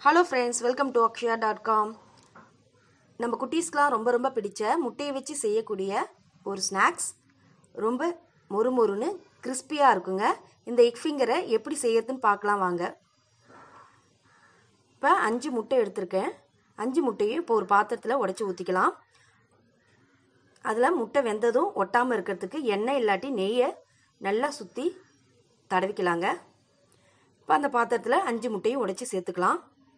hello friends welcome to Akshaya dot com நம்ம குட்டீஸ்க்கெலாம் ரொம்ப ரொம்ப பிடிச்ச முட்டையை வச்சு செய்யக்கூடிய ஒரு ஸ்நாக்ஸ் ரொம்ப மொறுமொறுன்னு கிறிஸ்பியாக இருக்குங்க இந்த எக் ஃபிங்கரை எப்படி செய்யறதுன்னு பார்க்கலாம் வாங்க இப்போ அஞ்சு முட்டை எடுத்திருக்கேன் அஞ்சு முட்டையும் இப்போ ஒரு பாத்திரத்தில் உடச்சி ஊற்றிக்கலாம் அதில் முட்டை வெந்ததும் ஒட்டாமல் இருக்கிறதுக்கு எண்ணெய் இல்லாட்டி நெய்யை நல்லா சுற்றி தடவிக்கலாங்க இப்போ அந்த பாத்திரத்தில் அஞ்சு முட்டையும் உடைச்சி சேர்த்துக்கலாம்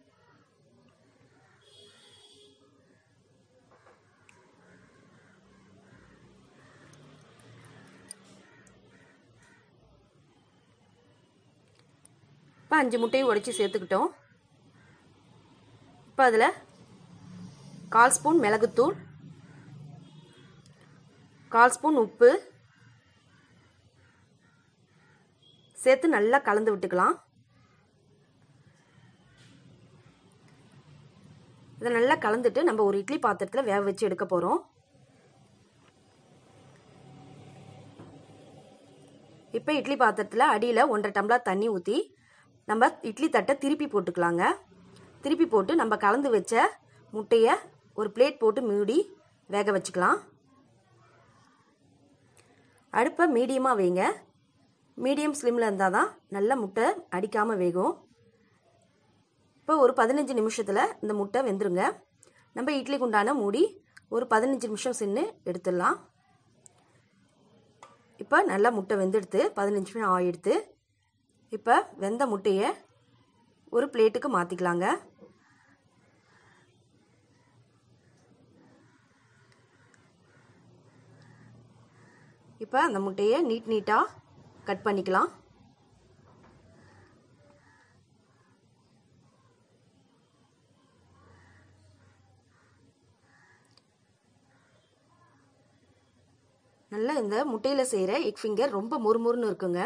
இப்போ அஞ்சு முட்டையும் உடைச்சி சேர்த்துக்கிட்டோம் இப்போ அதில் கால் ஸ்பூன் மிளகுத்தூள் கால் ஸ்பூன் உப்பு சேர்த்து நல்லா கலந்து விட்டுக்கலாம் இதை நல்லா கலந்துட்டு நம்ம ஒரு இட்லி பாத்திரத்தில் வேக வச்சு எடுக்க போகிறோம் இப்போ இட்லி பாத்திரத்தில் அடியில் ஒன்றரை டம்ளர் தண்ணி ஊற்றி நம்ம இட்லி தட்டை திருப்பி போட்டுக்கலாங்க திருப்பி போட்டு நம்ம கலந்து வச்ச முட்டையை ஒரு பிளேட் போட்டு மூடி வேக வச்சுக்கலாம் அடுப்பை மீடியமாக வைங்க மீடியம் ஸ்லிம்மில் இருந்தால் தான் நல்ல முட்டை அடிக்காமல் வேகும் இப்போ ஒரு பதினஞ்சு நிமிஷத்தில் இந்த முட்டை வெந்துருங்க நம்ம இட்லி குண்டான மூடி ஒரு பதினஞ்சு நிமிஷம் சின்னு எடுத்துடலாம் இப்போ நல்லா முட்டை வெந்தெடுத்து பதினஞ்சு நிமிஷம் ஆகிடுத்து இப்போ வெந்த முட்டையை ஒரு பிளேட்டுக்கு மாற்றிக்கலாங்க இப்போ அந்த முட்டையை நீட் நீட்டாக கட் பண்ணிக்கலாம் நல்லா இந்த முட்டையில் செய்கிற எக் ஃபிங்கர் ரொம்ப முறுமுறுன்னு இருக்குங்க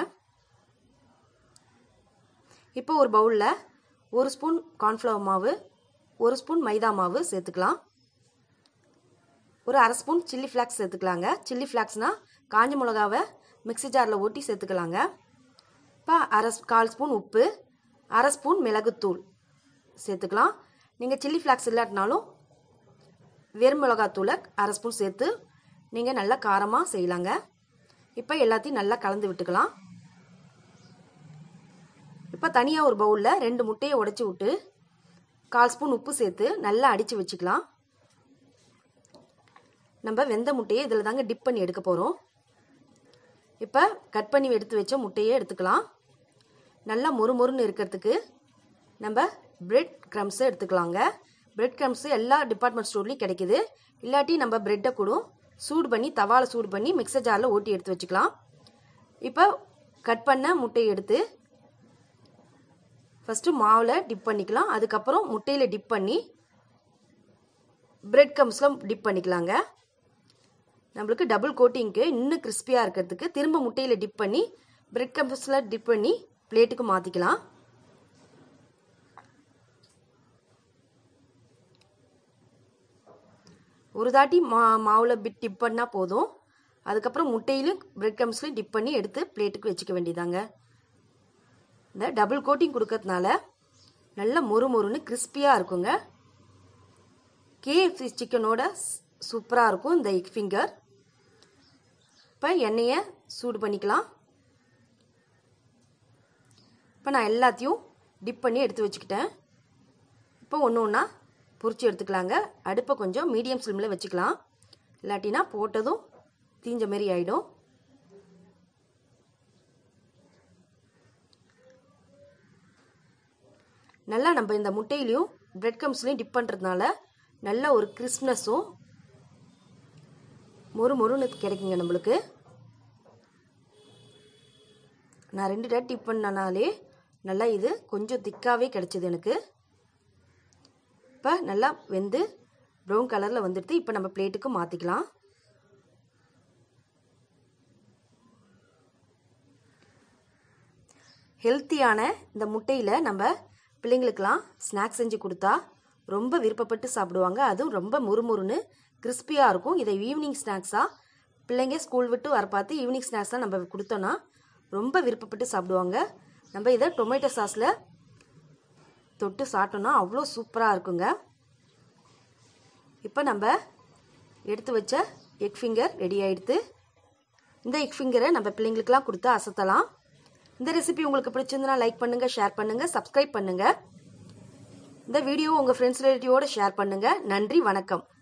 இப்போ ஒரு பவுலில் ஒரு ஸ்பூன் கார்ன்ஃப்ளவர் மாவு ஒரு ஸ்பூன் மைதா மாவு சேர்த்துக்கலாம் ஒரு அரை ஸ்பூன் சில்லி ஃப்ளாக்ஸ் சேர்த்துக்கலாங்க சில்லி ஃப்ளாக்ஸ்னால் காஞ்ச மிளகாவை மிக்ஸி ஜாரில் ஓட்டி சேர்த்துக்கலாங்க இப்போ அரை கால் ஸ்பூன் உப்பு அரை ஸ்பூன் மிளகுத்தூள் சேர்த்துக்கலாம் நீங்கள் சில்லி ஃப்ளாக்ஸ் இல்லாட்டினாலும் வெறும் மிளகாத்தூளை அரை ஸ்பூன் சேர்த்து நீங்கள் நல்லா காரமாக செய்யலாங்க இப்போ எல்லாத்தையும் நல்லா கலந்து விட்டுக்கலாம் இப்போ தனியாக ஒரு பவுலில் ரெண்டு முட்டையை உடச்சி விட்டு கால் ஸ்பூன் உப்பு சேர்த்து நல்லா அடித்து வச்சுக்கலாம் நம்ம வெந்த முட்டையை இதில் தாங்க டிப் பண்ணி எடுக்க போகிறோம் இப்போ கட் பண்ணி எடுத்து வச்ச முட்டையை எடுத்துக்கலாம் நல்லா மொறு மொறுன்னு இருக்கிறதுக்கு நம்ம பிரெட் க்ரம்ஸை எடுத்துக்கலாங்க பிரெட் க்ரம்ஸு எல்லா டிபார்ட்மெண்ட் ஸ்டோர்லேயும் கிடைக்கிது இல்லாட்டி நம்ம ப்ரெட்டை கூட சூடு பண்ணி தவாவில் சூடு பண்ணி மிக்சர் ஜாரில் ஓட்டி எடுத்து வச்சுக்கலாம் இப்போ கட் பண்ண முட்டையை எடுத்து ஃபஸ்ட்டு மாவில் டிப் பண்ணிக்கலாம் அதுக்கப்புறம் முட்டையில் டிப் பண்ணி பிரெட் கம்ஸில் டிப் பண்ணிக்கலாங்க நம்மளுக்கு டபுள் கோட்டிங்க்கு இன்னும் கிறிஸ்பியாக இருக்கிறதுக்கு திரும்ப முட்டையில் டிப் பண்ணி பிரெட் கம்ஸில் டிப் பண்ணி பிளேட்டுக்கு மாற்றிக்கலாம் ஒரு தாட்டி மா மாவில் பிட் டிப் பண்ணால் போதும் அதுக்கப்புறம் முட்டையிலும் பிரெட் கம்ஸ்லையும் டிப் பண்ணி எடுத்து பிளேட்டுக்கு வச்சுக்க வேண்டியதாங்க இந்த டபுள் கோட்டிங் கொடுக்கறதுனால நல்ல மொறு மொறுன்னு கிறிஸ்பியாக இருக்குங்க கேஎஃப்சி சிக்கனோட சூப்பராக இருக்கும் இந்த எக் ஃபிங்கர் இப்போ எண்ணெயை சூடு பண்ணிக்கலாம் இப்போ நான் எல்லாத்தையும் டிப் பண்ணி எடுத்து வச்சுக்கிட்டேன் இப்போ ஒன்று ஒன்றா பொரிச்சு எடுத்துக்கலாங்க அடுப்பை கொஞ்சம் மீடியம் ஸ்லிமில் வச்சுக்கலாம் இல்லாட்டினா போட்டதும் தீஞ்ச மாரி ஆகிடும் நல்லா நம்ம இந்த முட்டையிலையும் பிரெட் கம்ஸ்லையும் டிப் பண்ணுறதுனால நல்ல ஒரு கிறிஸ்ப்னஸும் மொறு மொறுன்னு கிடைக்குங்க நம்மளுக்கு நான் ரெண்டு டேட் டிப் பண்ணனாலே நல்லா இது கொஞ்சம் திக்காகவே கிடச்சிது எனக்கு இப்போ நல்லா வெந்து ப்ரௌன் கலரில் வந்துடுது இப்போ நம்ம பிளேட்டுக்கு மாற்றிக்கலாம் ஹெல்த்தியான இந்த முட்டையில் நம்ம பிள்ளைங்களுக்கெலாம் ஸ்நாக்ஸ் செஞ்சு கொடுத்தா ரொம்ப விருப்பப்பட்டு சாப்பிடுவாங்க அதுவும் ரொம்ப முறுமுறுன்னு கிறிஸ்பியாக இருக்கும் இதை ஈவினிங் ஸ்நாக்ஸாக பிள்ளைங்க ஸ்கூல் விட்டு வர பார்த்து ஈவினிங் ஸ்நாக்ஸாக நம்ம கொடுத்தோன்னா ரொம்ப விருப்பப்பட்டு சாப்பிடுவாங்க நம்ம இதை டொமேட்டோ சாஸில் தொட்டு சாப்பிட்டோன்னா அவ்வளோ சூப்பராக இருக்குங்க இப்போ நம்ம எடுத்து வச்ச எக் ஃபிங்கர் ரெடி ஆகிடுது இந்த எக் ஃபிங்கரை நம்ம பிள்ளைங்களுக்கெல்லாம் கொடுத்து அசத்தலாம் இந்த ரெசிபி உங்களுக்கு பிடிச்சிருந்தனா லைக் பண்ணுங்கள் ஷேர் பண்ணுங்கள் சப்ஸ்கிரைப் பண்ணுங்கள் இந்த வீடியோ உங்கள் ஃப்ரெண்ட்ஸ் ரிலேட்டிவோடு ஷேர் பண்ணுங்கள் நன்றி வணக்கம்